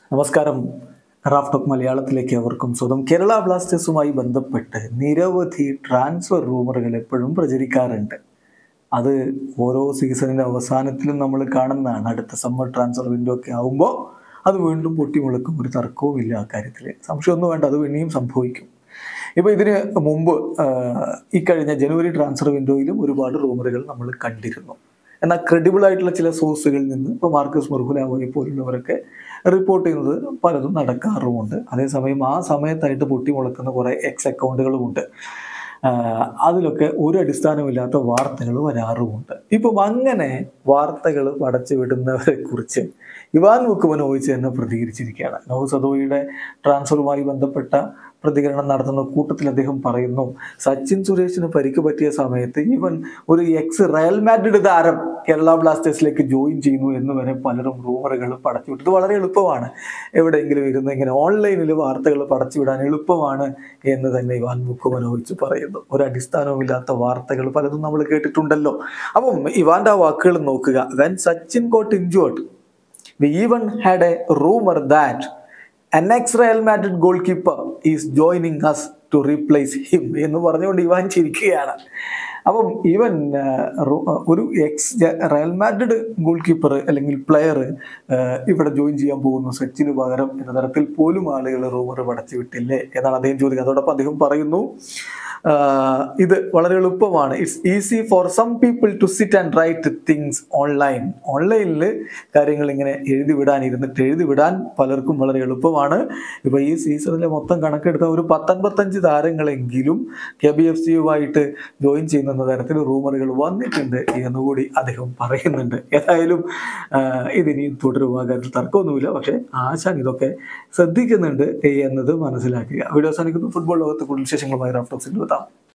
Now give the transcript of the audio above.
നമസ്കാരം റാഫ്ടോക്ക് മലയാളത്തിലേക്ക് അവർക്കും സ്വന്തം കേരള ബ്ലാസ്റ്റേഴ്സുമായി ബന്ധപ്പെട്ട് നിരവധി ട്രാൻസ്ഫർ റൂമറുകൾ എപ്പോഴും പ്രചരിക്കാറുണ്ട് അത് ഓരോ സീസണിൻ്റെ അവസാനത്തിലും നമ്മൾ കാണുന്നതാണ് അടുത്ത സമ്മർ ട്രാൻസ്ഫർ വിൻഡോ ഒക്കെ ആവുമ്പോൾ അത് വീണ്ടും പൊട്ടിമുളക്കും ഒരു തർക്കവും ഇല്ല ആ കാര്യത്തിൽ സംശയമൊന്നും വേണ്ട അത് ഇനിയും സംഭവിക്കും ഇപ്പോൾ ഇതിന് മുമ്പ് ആഹ്, ഈ കഴിഞ്ഞ ജനുവരി ട്രാൻസ്ഫർ വിൻഡോയിലും ഒരുപാട് റൂമറുകൾ നമ്മൾ കണ്ടിരുന്നു എന്നാൽ ക്രെഡിബിൾ ആയിട്ടുള്ള ചില സോഴ്സുകളിൽ നിന്ന് ഇപ്പോൾ മാർക്കസ് മുർഹുലാവോയെ പോലുള്ളവരൊക്കെ റിപ്പോർട്ട് ചെയ്യുന്നത് പലതും നടക്കാറുമുണ്ട് അതേസമയം ആ സമയത്തായിട്ട് പൊട്ടിമുളക്കുന്ന കുറേ എക്സ് അക്കൗണ്ടുകളുമുണ്ട് ആഹ് അതിലൊക്കെ ഒരു അടിസ്ഥാനമില്ലാത്ത വാർത്തകൾ വരാറുമുണ്ട് ഇപ്പം അങ്ങനെ വാർത്തകൾ പടച്ചു വിടുന്നവരെ കുറിച്ച് ഇവാൻ മുക്കുവനോവിച്ച് തന്നെ പ്രതികരിച്ചിരിക്കുകയാണ് നൗ സദോയുടെ ട്രാൻസ്ഫറുമായി ബന്ധപ്പെട്ട പ്രതികരണം നടത്തുന്ന കൂട്ടത്തിൽ അദ്ദേഹം പറയുന്നു സച്ചിൻ സുരേഷിന് പരിക്ക് പറ്റിയ സമയത്ത് ഇവൻ ഒരു എക്സ് റയൽ മാഡ്രിഡ് താരം കേരള ബ്ലാസ്റ്റേഴ്സിലേക്ക് ജോയിൻ ചെയ്യുന്നു എന്ന് വരെ പലരും റൂമറുകൾ പടച്ചുവിട്ടു ഇത് വളരെ എളുപ്പമാണ് എവിടെയെങ്കിലും ഇരുന്ന് ഇങ്ങനെ ഓൺലൈനിൽ വാർത്തകൾ പടച്ചുവിടാൻ എളുപ്പമാണ് എന്ന് തന്നെ ഇവാൻ മുക്കുമനോവിച്ച് പറയുന്നു ഒരു അടിസ്ഥാനവുമില്ലാത്ത വാർത്തകൾ പലതും നമ്മൾ കേട്ടിട്ടുണ്ടല്ലോ അപ്പം ഇവാന്റെ ആ വാക്കുകൾ നോക്കുക when Sachin got injured we even had a rumour that an ex Real Madrid goalkeeper is joining us to replace him എന്ന് പറഞ്ഞുകൊണ്ട് ഇവാൻ ചിരിക്കുകയാണ് അപ്പം ഈവൻ ഒരു ex Real Madrid goalkeeper അല്ലെങ്കിൽ പ്ലെയർ ഇവിടെ ജോയിൻ ചെയ്യാൻ പോകുന്നു സച്ചിന് പകരം എന്ന തരത്തിൽ പോലും ആളുകൾ റൂമർ പടച്ചു വിട്ടില്ലേ എന്നാണ് അദ്ദേഹം ചോദിക്കുന്നത് അതോടൊപ്പം അദ്ദേഹം പറയുന്നു ആഹ് ഇത് വളരെ എളുപ്പമാണ് it's easy for some people to sit and write things online ഓൺലൈനിൽ കാര്യങ്ങൾ ഇങ്ങനെ എഴുതി വിടാൻ ഇരുന്നിട്ട് എഴുതി വിടാൻ പലർക്കും വളരെ എളുപ്പമാണ് ഇപ്പോൾ ഈ സീസണിലെ മൊത്തം കണക്കെടുത്ത ഒരു പത്തൊൻപത്തഞ്ച് താരങ്ങളെങ്കിലും കെ ബി എഫ് സിയുമായിട്ട് ജോയിൻ ചെയ്യുന്ന തരത്തിൽ റൂമറുകൾ വന്നിട്ടുണ്ട് എന്നുകൂടി അദ്ദേഹം പറയുന്നുണ്ട് ഏതായാലും ആഹ് ഇതിനിയും തുടരുക കാര്യത്തിൽ തർക്കമൊന്നുമില്ല പക്ഷേ ആശാൻ ഇതൊക്കെ ശ്രദ്ധിക്കുന്നുണ്ട് എന്നത് മനസ്സിലാക്കുക വീഡിയോ അവസാനിക്കുന്നു ഫുട്ബോൾ ലോകത്ത് കൂടുതൽ വിശേഷങ്ങളുമായി റാഫ്റ്റോക്സിൽ എത്താം